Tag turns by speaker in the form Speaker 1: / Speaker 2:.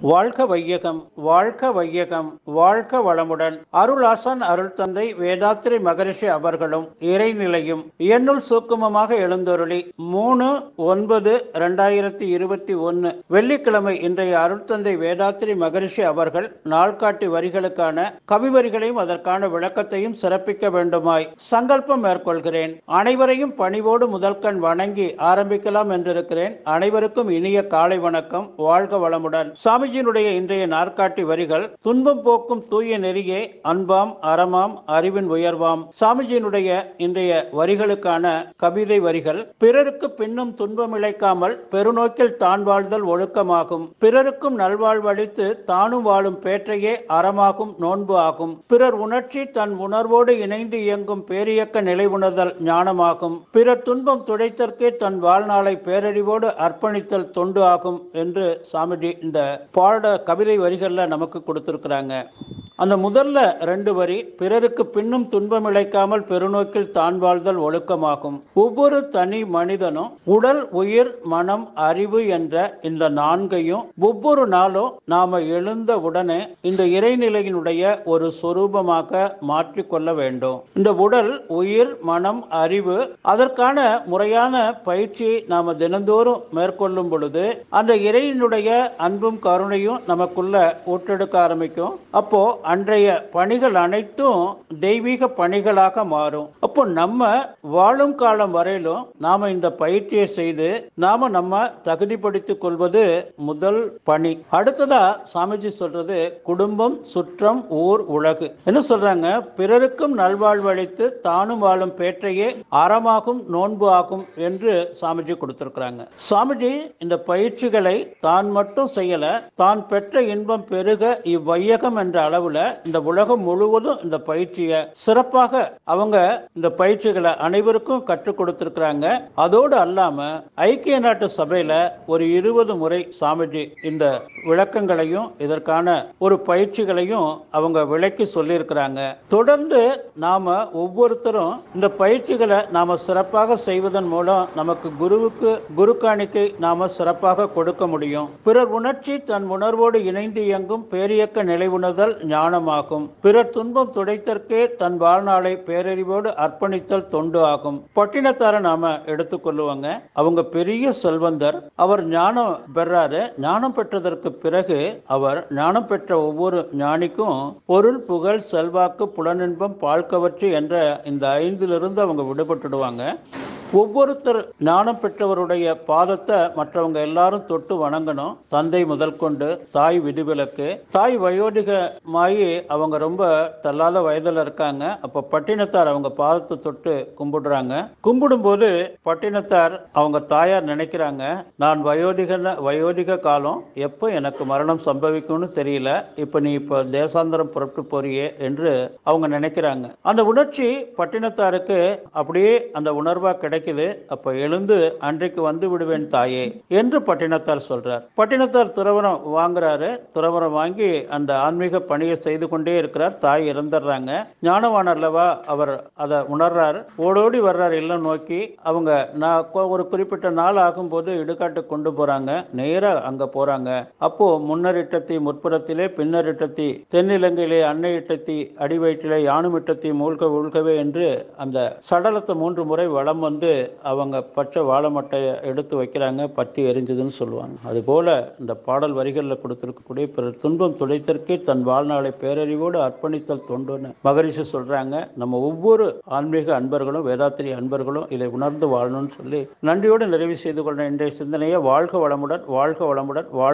Speaker 1: வாழ்க வையகம் வாழ்க வையகம் வாழ்க வளமுடன் அருளாசன் அருள் தந்தை வேதாத்திரி மகரிஷி அவர்களும் இறைநிலையும் என்னுள் சூக்குமமாக எழுந்தொருளி மூணு ஒன்பது ரெண்டாயிரத்தி இருபத்தி ஒன்னு வெள்ளிக்கிழமை இன்றைய அருள் தந்தை வேதாத்திரி மகரிஷி அவர்கள் நாள்காட்டி வரிகளுக்கான கவிவரிகளையும் அதற்கான விளக்கத்தையும் சிறப்பிக்க வேண்டுமாய் சங்கல்பம் மேற்கொள்கிறேன் அனைவரையும் பணிவோடு முதல்கண் வணங்கி ஆரம்பிக்கலாம் என்றிருக்கிறேன் அனைவருக்கும் இனிய காலை வணக்கம் வாழ்க வளமுடன் சாமிஜியினுடைய இன்றைய நாற்காட்டி வரிகள் துன்பம் போக்கும் தூய நெறியே அன்பாம் அறமாம் அறிவின் உயர்வாம் சாமிஜியினுடைய இன்றைய வரிகளுக்கான கவிதை வரிகள் பிறருக்கு பின்னும் துன்பம் இழைக்காமல் பெருநோக்கில் தான் வாழ்தல் ஒழுக்கமாகும் பிறருக்கும் நல்வாழ்வளித்து தானும் வாழும் பேற்றையே அறமாகும் நோன்பு ஆகும் பிறர் உணர்ச்சி தன் உணர்வோடு இணைந்து இயங்கும் பேரியக்க நிலை உணர்தல் ஞானமாகும் பிறர் துன்பம் துடைத்தற்கே தன் வாழ்நாளை பேரறிவோடு அர்ப்பணித்தல் தொண்டு ஆகும் என்று சாமிஜி இந்த பாட கவிதை வரிகள்ல நமக்கு கொடுத்திருக்கிறாங்க அந்த முதல்ல ரெண்டு வரி பிறருக்கு பின்னும் துன்பம் இழைக்காமல் பெருநோக்கில் தான் வாழ்தல் ஒழுக்கமாகும் ஒவ்வொரு தனி மனிதனும் உடல் உயிர் மனம் அறிவு என்ற இந்த நான்கையும் ஒவ்வொரு நாளும் நாம எழுந்த உடனே இந்த இறைநிலையினுடைய ஒரு சொரூபமாக மாற்றிக்கொள்ள வேண்டும் இந்த உடல் உயிர் மனம் அறிவு அதற்கான முறையான பயிற்சியை நாம தினந்தோறும் மேற்கொள்ளும் பொழுது அந்த இறையினுடைய அன்பும் கருணையும் நமக்குள்ள ஊற்றெடுக்க ஆரம்பிக்கும் அப்போ அன்றைய பணிகள் அனைத்தும் தெய்வீக பணிகளாக மாறும் அப்போ நம்ம வாழும் காலம் வரையிலும் நாம இந்த பயிற்சியை செய்து நாம நம்ம தகுதிப்படுத்திக் கொள்வது முதல் பணி அடுத்ததா சாமிஜி சொல்றது குடும்பம் சுற்றம் ஊர் உலகு என்ன சொல்றாங்க பிறருக்கும் நல்வாழ்வளித்து தானும் வாழும் பேற்றையே அறமாகும் நோன்பு ஆகும் என்று சாமிஜி கொடுத்திருக்கிறாங்க சாமிஜி இந்த பயிற்சிகளை தான் மட்டும் செய்யல தான் பெற்ற இன்பம் பெருக இவ்வையகம் என்ற அளவுல இந்த உலகம் முழுவதும் இந்த பயிற்சியை சிறப்பாக அவங்க இந்த பயிற்சிகளை அனைவருக்கும் கற்றுக் கொடுத்திருக்கிறாங்க அதோடு அல்லாம ஐக்கிய நாட்டு சபையில ஒரு இருபது முறை சாமிஜி இந்த விளக்கங்களையும் இதற்கான ஒரு பயிற்சிகளையும் அவங்க விளக்கி சொல்லியிருக்கிறாங்க தொடர்ந்து நாம ஒவ்வொருத்தரும் இந்த பயிற்சிகளை நாம சிறப்பாக செய்வதன் மூலம் நமக்கு குருவுக்கு குரு காணிக்கை நாம சிறப்பாக கொடுக்க முடியும் பிறர் உணர்ச்சி தன் உணர்வோடு இணைந்து இயங்கும் பேரியக்க நிலை உணர்தல் ஞானமாகும் பிறர் துன்பம் துடைத்தற்கே தன் வாழ்நாளை பேரறிவோடு அர்ப்பணித்தல் தொண்டு ஆகும் பட்டினத்தார நாம எடுத்துக்கொள்ளுவாங்க அவங்க பெரிய செல்வந்தர் அவர் ஞானம் பெறாரு ஞானம் பெற்றதற்கு பிறகு அவர் ஞானம் பெற்ற ஒவ்வொரு ஞானிக்கும் பொருள் புகழ் செல்வாக்கு புலனின்பம் பால்கவற்று என்ற இந்த ஐந்திலிருந்து அவங்க விடுபட்டுடுவாங்க ஒவ்வொருத்தர் ஞானம் பெற்றவருடைய பாதத்தை மற்றவங்க எல்லாரும் தொட்டு வணங்கணும் தந்தை முதல் கொண்டு தாய் விதிவிலக்கு தாய் வயோதிகமாயி அவங்க ரொம்ப தள்ளாத வயதில் இருக்காங்க அப்போ பட்டினத்தார் அவங்க பாதத்தை தொட்டு கும்பிடுறாங்க கும்பிடும்போது பட்டினத்தார் அவங்க தாயார் நினைக்கிறாங்க நான் வயோதிக வயோதிக காலம் எப்போ எனக்கு மரணம் சம்பவிக்கும்னு தெரியல இப்போ நீ இப்போ தேசாந்திரம் புறப்பட்டு போறியே என்று அவங்க நினைக்கிறாங்க அந்த உணர்ச்சி பட்டினத்தாருக்கு அப்படியே அந்த உணர்வா கிடைக்குது அப்ப எழுந்து அன்றைக்கு வந்து விடுவேன் தாயே என்று பட்டினத்தார் சொல்றார் பட்டினத்தார் துறவரம் வாங்குறாரு துறவரம் வாங்கி அந்த ஆன்மீக பணியை செய்து கொண்டே இருக்கிறார் தாய் இறந்துடுறாங்க ஞானவான் அல்லவா அவர் அதை உணர்றார் ஓடோடி வர்றார் இல்லம் நோக்கி அவங்க நான் கொ- ஒரு குறிப்பிட்ட நாள் ஆகும்போது இடுகாட்டு கொண்டு போறாங்க நேரா அங்க போறாங்க அப்போ முன்னரிட்டத்தி முற்புறத்திலே பின்னரிட்டத்தி தென்னிலங்கையிலே அன்னை இட்டத்தி அடிவயிற்றிலே யானும் இட்டத்தி மூழ்க உழ்கவே என்று அந்த சடலத்தை மூன்று முறை வலம் வந்து அவங்க பச்சை வாழை மட்டையை எடுத்து வைக்கிறாங்க பற்றி எரிஞ்சதுன்னு சொல்லுவாங்க அதுபோல இந்த பாடல் வரிகளில் கொடுத்திருக்கக்கூடிய பிறர் துன்பம் துடைத்தற்கே தன் வாழ்நாளை பேரறிவோடு அர்ப்பணித்தல் தொண்டுன்னு மகரிஷி சொல்றாங்க நம்ம ஒவ்வொரு ஆன்மீக அன்பர்களும் வேதாத்திரி அன்பர்களும் இதை உணர்ந்து வாழணும்னு சொல்லி நன்றியோடு நிறைவு செய்து கொண்ட இன்றைய சிந்தனையை வாழ்க வளமுடன் வாழ்க வளமுடன் வாழ்